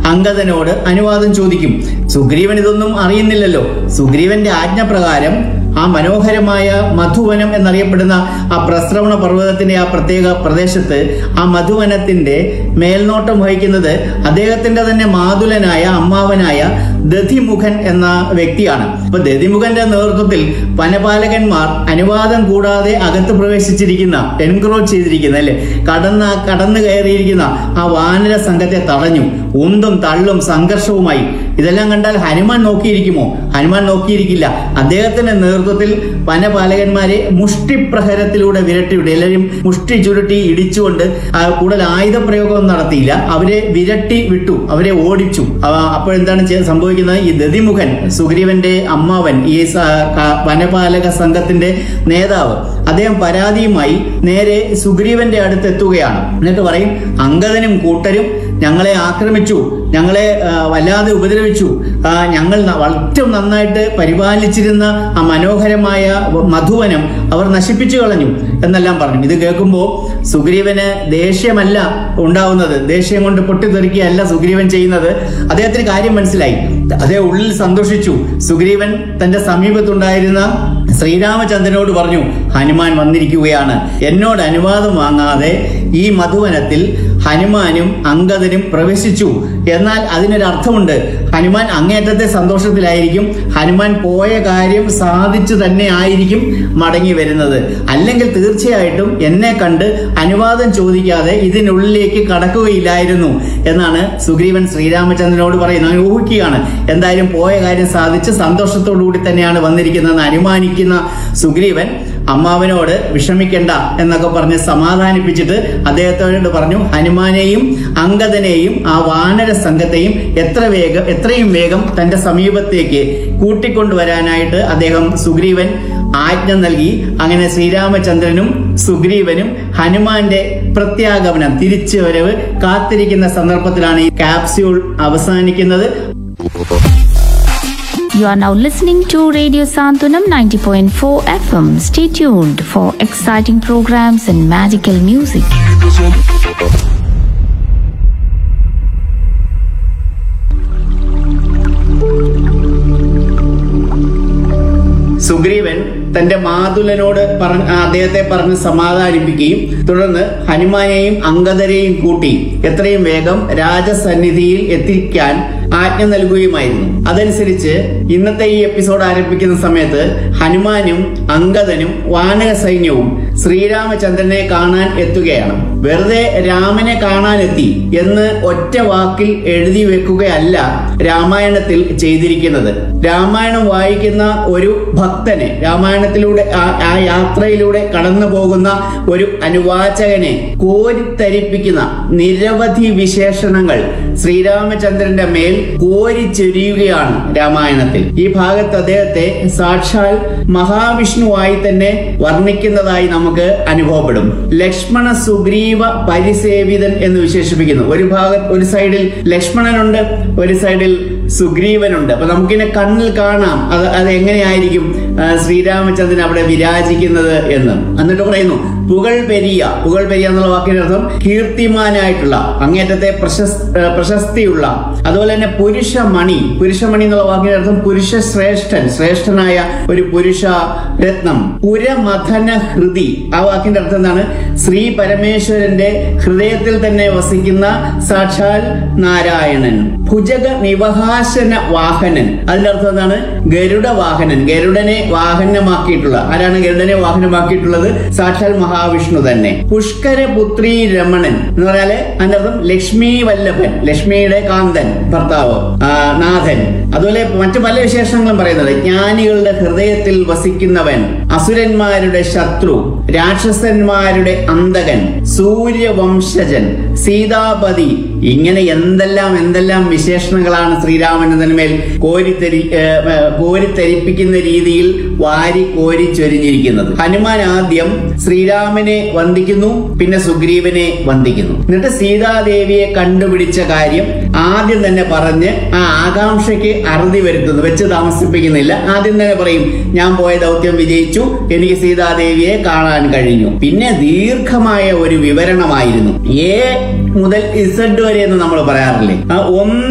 അങ്കദനോട് അനുവാദം ചോദിക്കും സുഗ്രീവൻ ഇതൊന്നും അറിയുന്നില്ലല്ലോ സുഗ്രീവന്റെ ആജ്ഞപ്രകാരം ആ മനോഹരമായ മധുവനം എന്നറിയപ്പെടുന്ന ആ പ്രസ്രവണ പർവ്വതത്തിന്റെ ആ പ്രത്യേക പ്രദേശത്ത് ആ മധുവനത്തിന്റെ മേൽനോട്ടം വഹിക്കുന്നത് അദ്ദേഹത്തിന്റെ തന്നെ മാതുലനായ അമ്മാവനായ ദധിമുഖൻ എന്ന വ്യക്തിയാണ് അപ്പൊ ദധിമുഖന്റെ നേതൃത്വത്തിൽ വനപാലകന്മാർ അനുവാദം കൂടാതെ അകത്ത് പ്രവേശിച്ചിരിക്കുന്ന എൻക്രോച്ച് ചെയ്തിരിക്കുന്ന അല്ലെ കടന്ന് കടന്നു കയറിയിരിക്കുന്ന ആ വാനര സംഘത്തെ തടഞ്ഞു ഉന്തും തള്ളും സംഘർഷവുമായി ഇതെല്ലാം കണ്ടാൽ ഹനുമാൻ നോക്കിയിരിക്കുമോ ഹനുമാൻ നോക്കിയിരിക്കില്ല അദ്ദേഹത്തിന്റെ നേതൃത്വത്തിൽ വനപാലകന്മാരെ മുഷ്ടിപ്രഹരത്തിലൂടെ വിരട്ടിവിട്ടു എല്ലാവരും മുഷ്ടി ചുരുട്ടി ഇടിച്ചുകൊണ്ട് ആ, കൂടുതൽ ആയുധപ്രയോഗം നടത്തിയില്ല അവരെ വിരട്ടി വിട്ടു അവരെ ഓടിച്ചു അവ- അപ്പോഴെന്താണ് ചെയ്യ- സംഭവിക്കുന്നത് ഈ ദതിമുഖൻ സുഗ്രീവന്റെ അമ്മാവൻ ഈ സ- ക- വനപാലക സംഘത്തിന്റെ നേതാവ് അദ്ദേഹം പരാതിയുമായി നേരെ സുഗ്രീവന്റെ അടുത്ത് എത്തുകയാണ് എന്നിട്ട് പറയും അങ്കദനും കൂട്ടരും ഞങ്ങളെ ആക്രമിച്ചു ഞങ്ങളെ ആ, വല്ലാതെ ഉപദ്രവിച്ചു ആ, ഞങ്ങൾ ന- ഏറ്റവും നന്നായിട്ട് പരിപാലിച്ചിരുന്ന ആ മനോഹരമായ മധുവനം അവർ നശിപ്പിച്ചു കളഞ്ഞു എന്നെല്ലാം പറഞ്ഞു ഇത് കേൾക്കുമ്പോൾ സുഗ്രീവന് ദേഷ്യമല്ല ഉണ്ടാവുന്നത് ദേഷ്യം കൊണ്ട് പൊട്ടിത്തെറിക്കുകയല്ല സുഗ്രീവൻ ചെയ്യുന്നത് അദ്ദേഹത്തിന് കാര്യം മനസ്സിലായി അദ്ദേഹം ഉള്ളിൽ സന്തോഷിച്ചു സുഗ്രീവൻ തന്റെ സമീപത്തുണ്ടായിരുന്ന ശ്രീരാമചന്ദ്രനോട് പറഞ്ഞു ഹനുമാൻ വന്നിരിക്കുകയാണ് എന്നോട് അനുവാദം വാങ്ങാതെ ഈ മധുവനത്തിൽ ഹനുമാനും അങ്കദനും പ്രവേശിച്ചു എന്നാൽ അതിനൊരു അർത്ഥമുണ്ട് ഹനുമാൻ അങ്ങേറ്റത്തെ സന്തോഷത്തിലായിരിക്കും ഹനുമാൻ പോയ കാര്യം സാധിച്ചു തന്നെ ആയിരിക്കും മടങ്ങി വരുന്നത് അല്ലെങ്കിൽ തീർച്ചയായിട്ടും എന്നെ കണ്ട് അനുവാദം ചോദിക്കാതെ ഇതിനുള്ളിലേക്ക് കടക്കുകയില്ലായിരുന്നു എന്നാണ് സുഗ്രീവൻ ശ്രീരാമചന്ദ്രനോട് പറയുന്നത് അവൻ ഊഹിക്കുകയാണ് എന്തായാലും പോയ കാര്യം സാധിച്ച് സന്തോഷത്തോടു കൂടി തന്നെയാണ് വന്നിരിക്കുന്നതെന്ന് അനുമാനിക്കുന്ന സുഗ്രീവൻ അമ്മാവനോട് വിഷമിക്കണ്ട എന്നൊക്കെ പറഞ്ഞ് സമാധാനിപ്പിച്ചിട്ട് അദ്ദേഹത്തോട് പറഞ്ഞു ഹനുമാനെയും അങ്കദനെയും ആ വാനര സംഘത്തെയും എത്ര വേഗം എത്രയും വേഗം തന്റെ സമീപത്തേക്ക് കൂട്ടിക്കൊണ്ടുവരാനായിട്ട് അദ്ദേഹം സുഗ്രീവൻ ആജ്ഞ നൽകി അങ്ങനെ ശ്രീരാമചന്ദ്രനും സുഗ്രീവനും ഹനുമാന്റെ പ്രത്യാഗമനം തിരിച്ചു വരവ് കാത്തിരിക്കുന്ന സന്ദർഭത്തിലാണ് ഈ കാപ്സ്യൂൾ അവസാനിക്കുന്നത് You are now listening to Radio Santunam 90.4 FM. Stay tuned for exciting programs and magical music. Sugreevan തന്റെ മാതുലനോട് പറഞ്ഞ അദ്ദേഹത്തെ പറഞ്ഞ് സമാധാനിപ്പിക്കുകയും തുടർന്ന് ഹനുമാനെയും അങ്കദരെയും കൂട്ടി എത്രയും വേഗം രാജസന്നിധിയിൽ എത്തിക്കാൻ ആജ്ഞ നൽകുകയുമായിരുന്നു അതനുസരിച്ച് ഇന്നത്തെ ഈ എപ്പിസോഡ് ആരംഭിക്കുന്ന സമയത്ത് ഹനുമാനും അങ്കദനും വാനര സൈന്യവും ശ്രീരാമചന്ദ്രനെ കാണാൻ എത്തുകയാണ് വെറുതെ രാമനെ കാണാനെത്തി എന്ന് ഒറ്റ വാക്കിൽ എഴുതി വെക്കുകയല്ല രാമായണത്തിൽ ചെയ്തിരിക്കുന്നത് രാമായണം വായിക്കുന്ന ഒരു ഭക്തനെ രാമായണത്തിലൂടെ ആ- ആ യാത്രയിലൂടെ കടന്നു പോകുന്ന ഒരു അനുവാചകനെ കോരിത്തരിപ്പിക്കുന്ന നിരവധി വിശേഷണങ്ങൾ ശ്രീരാമചന്ദ്രന്റെ മേൽ കോരിച്ചൊരിയുകയാണ് രാമായണത്തിൽ ഈ ഭാഗത്ത് അദ്ദേഹത്തെ സാക്ഷാൽ മഹാവിഷ്ണുവായി തന്നെ വർണ്ണിക്കുന്നതായി നമുക്ക് അനുഭവപ്പെടും ലക്ഷ്മണ സുഗ്രീവ പരിസേവിതൻ എന്ന് വിശേഷിപ്പിക്കുന്നു ഒരു ഭാഗത്ത് ഒരു സൈഡിൽ ലക്ഷ്മണനുണ്ട് ഒരു സൈഡിൽ സുഗ്രീവനുണ്ട് അപ്പൊ നമുക്കിനെ കണ്ണിൽ കാണാം അത് അത് എങ്ങനെയായിരിക്കും ആ, ശ്രീരാമചന്ദ്രൻ അവിടെ വിരാജിക്കുന്നത് എന്ന് എന്നിട്ട് പറയുന്നു പുകൾ പെരിയ പുകൾ പെരിയ എന്നുള്ള വാക്കിന്റെ അർത്ഥം കീർത്തിമാനായിട്ടുള്ള അങ്ങേറ്റത്തെ പ്രശസ് ആ, പ്രശസ്തിയുള്ള അതുപോലെ തന്നെ പുരുഷമണി പുരുഷമണി എന്നുള്ള വാക്കിന്റെ അർത്ഥം പുരുഷ ശ്രേഷ്ഠൻ ശ്രേഷ്ഠനായ ഒരു പുരുഷ രത്നം പുരമഥന ഹൃതി ആ വാക്കിന്റെ അർത്ഥം എന്താണ് ശ്രീ പരമേശ്വരന്റെ ഹൃദയത്തിൽ തന്നെ വസിക്കുന്ന സാക്ഷാൽ നാരായണൻ ഭുജഗ നിവഹാസന വാഹനൻ അതിന്റെ അർത്ഥം എന്താണ് ഗരുഡ വാഹനൻ ഗരുഡനെ വാഹനമാക്കിയിട്ടുള്ള ആരാണ് ഗരുഡനെ വാഹനമാക്കിയിട്ടുള്ളത് സാക്ഷാൽ മഹാവിഷ്ണു തന്നെ പുഷ്കര പുത്രി രമണൻ എന്ന് പറഞ്ഞാല് അതിന്റെ അർത്ഥം ലക്ഷ്മി വല്ലഭൻ ലക്ഷ്മിയുടെ കാന്തൻ ഭർത്താവ് ആ, നാഥൻ അതുപോലെ മറ്റു പല വിശേഷണങ്ങളും പറയുന്നത് ജ്ഞാനികളുടെ ഹൃദയത്തിൽ വസിക്കുന്നവൻ അസുരന്മാരുടെ ശത്രു രാക്ഷസന്മാരുടെ അന്തകൻ സൂര്യവംശജൻ സീതാപതി ഇങ്ങനെ എന്തെല്ലാം എന്തെല്ലാം വിശേഷണങ്ങളാണ് ശ്രീരാമചന്ദ്രന് മേൽ കോരിത്തരി ഏർ, ഏർ, കോരിത്തരിപ്പിക്കുന്ന രീതിയിൽ വാരി കോരി ചൊരിഞ്ഞിരിക്കുന്നത് ഹനുമാൻ ആദ്യം ശ്രീരാമനെ വന്ദിക്കുന്നു പിന്നെ സുഗ്രീവനെ വന്ദിക്കുന്നു എന്നിട്ട് സീതാദേവിയെ കണ്ടുപിടിച്ച കാര്യം ആദ്യം തന്നെ പറഞ്ഞ് ആ ആകാംക്ഷയ്ക്ക് അറുതി വരുത്തുന്നു വെച്ച് താമസിപ്പിക്കുന്നില്ല ആദ്യം തന്നെ പറയും ഞാൻ പോയ ദൗത്യം വിജയിച്ചു എനിക്ക് സീതാദേവിയെ കാണാൻ കഴിഞ്ഞു പിന്നെ ദീർഘമായ ഒരു വിവരണമായിരുന്നു എ മുതൽ ഇസഡ് വരെ എന്ന് നമ്മൾ പറയാറില്ലേ ആ ഒന്ന്